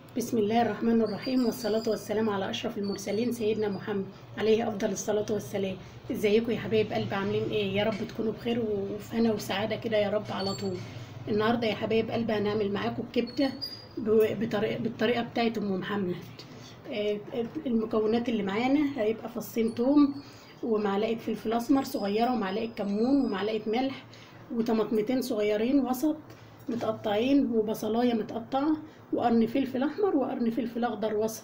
بسم الله الرحمن الرحيم والصلاة والسلام على أشرف المرسلين سيدنا محمد عليه أفضل الصلاة والسلام ازيكم يا حبايب قلبي عاملين ايه يا رب تكونوا بخير وفي هنا وسعادة كده يا رب على طول النهاردة يا حبايب قلبي هنعمل معاكم الكبدة ب- بطريقة بالطريقة بتاعت أم محمد آه، المكونات اللي معانا هيبقى فصين توم ومعلقة فلفل أسمر صغيرة ومعلقة كمون ومعلقة ملح وطماطمتين صغيرين وسط متقطعين وبصلايه متقطعه وقرن فلفل احمر وقرن فلفل اخضر وسط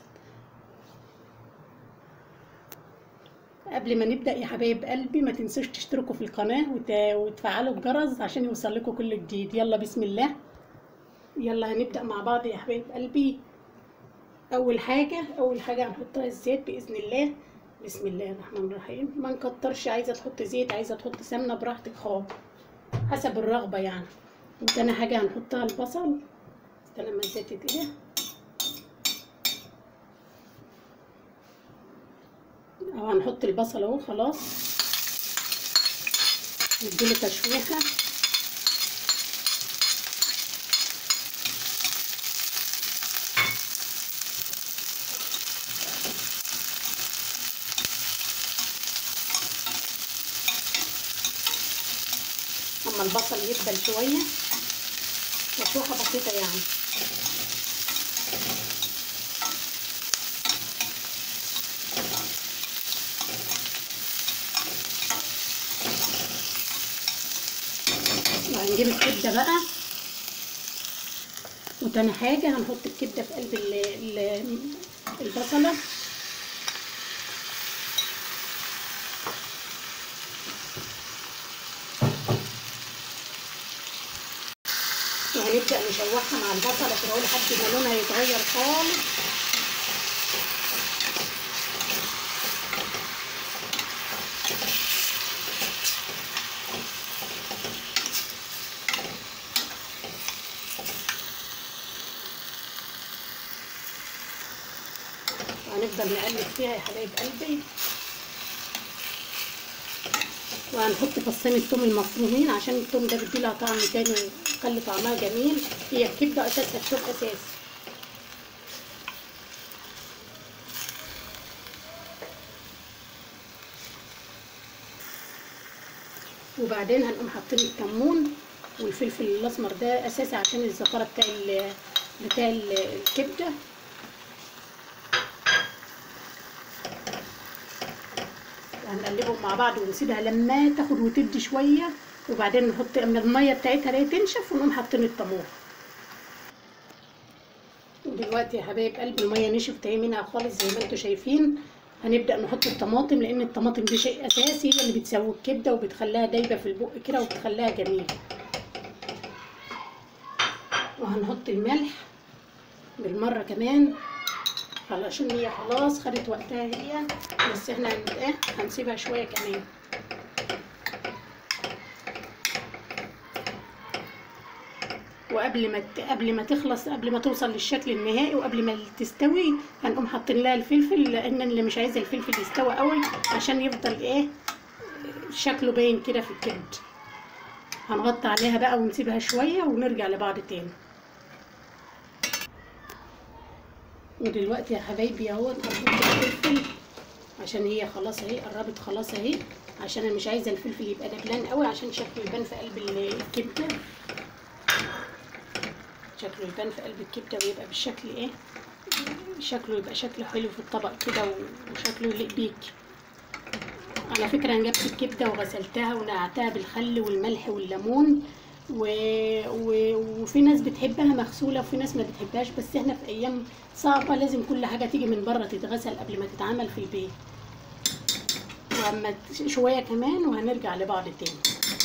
قبل ما نبدا يا حبايب قلبي ما تنسوش تشتركوا في القناه وت... وتفعلوا الجرس عشان يوصل لكم كل جديد يلا بسم الله يلا هنبدا مع بعض يا حبايب قلبي اول حاجه اول حاجه هنحطها الزيت باذن الله بسم الله الرحمن الرحيم ما نكترش عايزه تحط زيت عايزه تحط سمنه براحتك خالص حسب الرغبه يعني وتاني حاجة هنحطها البصل استنى ما الزيت يتقلي اهو هنحط البصل اهو خلاص نديله تشويحة اما البصل يدبل شويه تشويحه بسيطه يعني وهنجيب الكبده بقى وتاني حاجه هنحط الكبده في قلب ال ال البصله وهنبدأ نشوحها مع البصلة كده لحد ما لونها يتغير خالص وهنفضل نقلب فيها يا حبايب قلبي وهنحط فصين الثوم المفرومين عشان الثوم ده بيديلها طعم تاني ويخلي طعمها جميل هي الكبده اساسها الثوم اساسي وبعدين هنقوم حاطين الكمون والفلفل الاسمر ده اساسي عشان الزفاره بتاع ال بتاع ال- الكبده هنقلبهم مع بعض ونسيبها لما تاخد وتدي شويه وبعدين نحط من الميه بتاعتها اللي تنشف ونقوم حاطين الطماطم ودلوقتي يا حبايب قلبي الميه نشفت اهي منها خالص زي ما انتم شايفين هنبدا نحط الطماطم لان الطماطم دي شيء اساسي هي اللي بتسوي الكبده وبتخليها دايبه في البق كده وبتخليها جميله وهنحط الملح بالمره كمان علشان هي خلاص خدت وقتها هي بس احنا هن- ايه هنسيبها شويه كمان وقبل ما ت- قبل ما تخلص قبل ما توصل للشكل النهائي وقبل ما تستوي هنقوم حاطين لها الفلفل لان اللي مش عايزه الفلفل يستوي قوي عشان يفضل ايه شكله باين كده في الكبد هنغطي عليها بقى ونسيبها شويه ونرجع لبعض تاني ودلوقتي يا حبايبي اهوت هنحط الفلفل عشان هي خلاص اهي قربت خلاص اهي عشان انا مش عايزه الفلفل يبقى دبلان قوي عشان شكله يبان في قلب ال- الكبده شكله يبان في قلب الكبده ويبقى بالشكل ايه شكله يبقى شكله حلو في الطبق كده و- وشكله يليق بيك على فكره انا جبت الكبده وغسلتها ونقعتها بالخل والملح والليمون و... و... وفي ناس بتحبها مغسوله وفي ناس ما بتحبهاش بس احنا في ايام صعبه لازم كل حاجه تيجي من بره تتغسل قبل ما تتعمل في البيت واما ت- شويه كمان وهنرجع لبعض تاني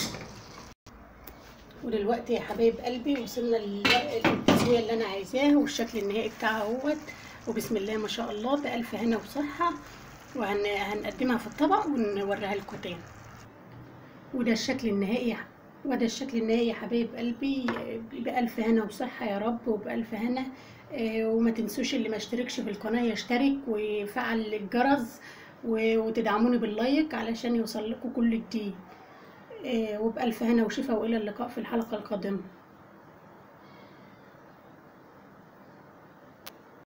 ودلوقتي يا حبايب قلبي وصلنا لل- للتسويه اللي انا عايزاها والشكل النهائي بتاعها اهوت وبسم الله ما شاء الله بألف هنا وصحه وهنقدمها في الطبق ونوريها لكم تاني وده الشكل النهائي وده الشكل النهائي يا حبايب قلبي بألف هنا وصحة يا رب وبألف هنا آه، وما تنسوش اللي ما اشتركش في القناة يشترك ويفعل الجرس و- وتدعموني باللايك علشان يوصل لكم كل جديد آه، وبألف هنا وشفا وإلى اللقاء في الحلقة القادمة